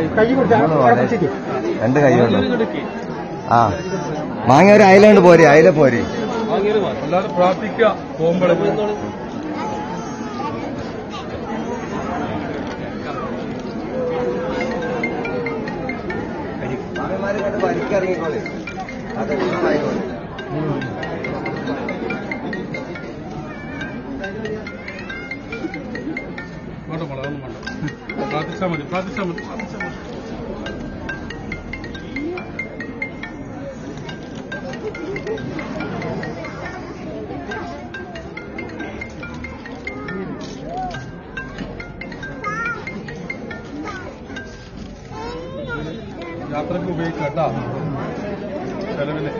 കൈ കൊടുത്താൽ മൂന്ന് പാല്. രണ്ട് കൈ കൊണ്ട് ആ മാങ്ങ ഒരു അയില കൊണ്ട് പോരെ അയില പോരെ അല്ലാതെ പ്രാർത്ഥിക്കുക പോകുമ്പോഴേ വലിക്കിറങ്ങിക്കോളെ വേണ്ട മോളെ അതൊന്നും വേണ്ട പ്രാർത്ഥിച്ചാൽ മതി പ്രാർത്ഥിച്ചാൽ മതി പ്രാർത്ഥിച്ചാൽ മതി യാത്രയ്ക്ക് ഉപയോഗിക്കാം കേട്ടോ ചെലവിന്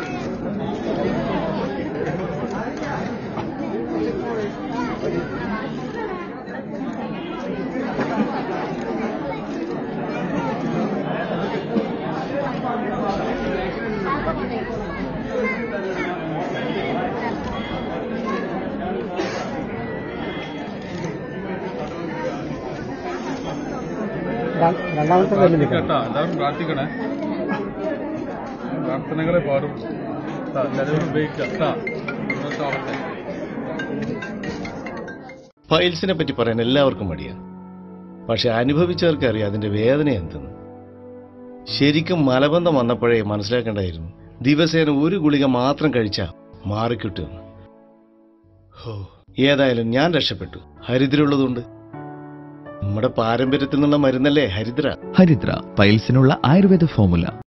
രണ്ടാമത്തെ കല്ല് നിൽക്കണം കേട്ടോ എല്ലാവരും പ്രാർത്ഥിക്കണേ പ്രാർത്ഥനകളെ പാടുള്ളൂ ട്ടാ, ചെലവിന് ഉപയോഗിക്കാം കേട്ടോ ഇന്നത്തെ ആവട്ടെ ഫൈൽസിനെ പറ്റി പറയാൻ എല്ലാവർക്കും മടിയാണ് പക്ഷെ അനുഭവിച്ചവർക്കറിയാം അതിന്റെ വേദന എന്തെന്ന് ശരിക്കും മലബന്ധം വന്നപ്പോഴേ മനസ്സിലാക്കേണ്ടായിരുന്നു ദിവസേന ഒരു ഗുളിക മാത്രം കഴിച്ചാൽ മാറിക്കിട്ടുമെന്ന് ഹോ ഏതായാലും ഞാൻ രക്ഷപ്പെട്ടു ഹരിദ്രയുള്ളതുകൊണ്ട് നമ്മുടെ പാരമ്പര്യത്തിൽ നിന്നുള്ള മരുന്നല്ലേ ഹരിദ്ര ഹരിദ്ര പൈൽസിനുള്ള ആയുർവേദ ഫോമുല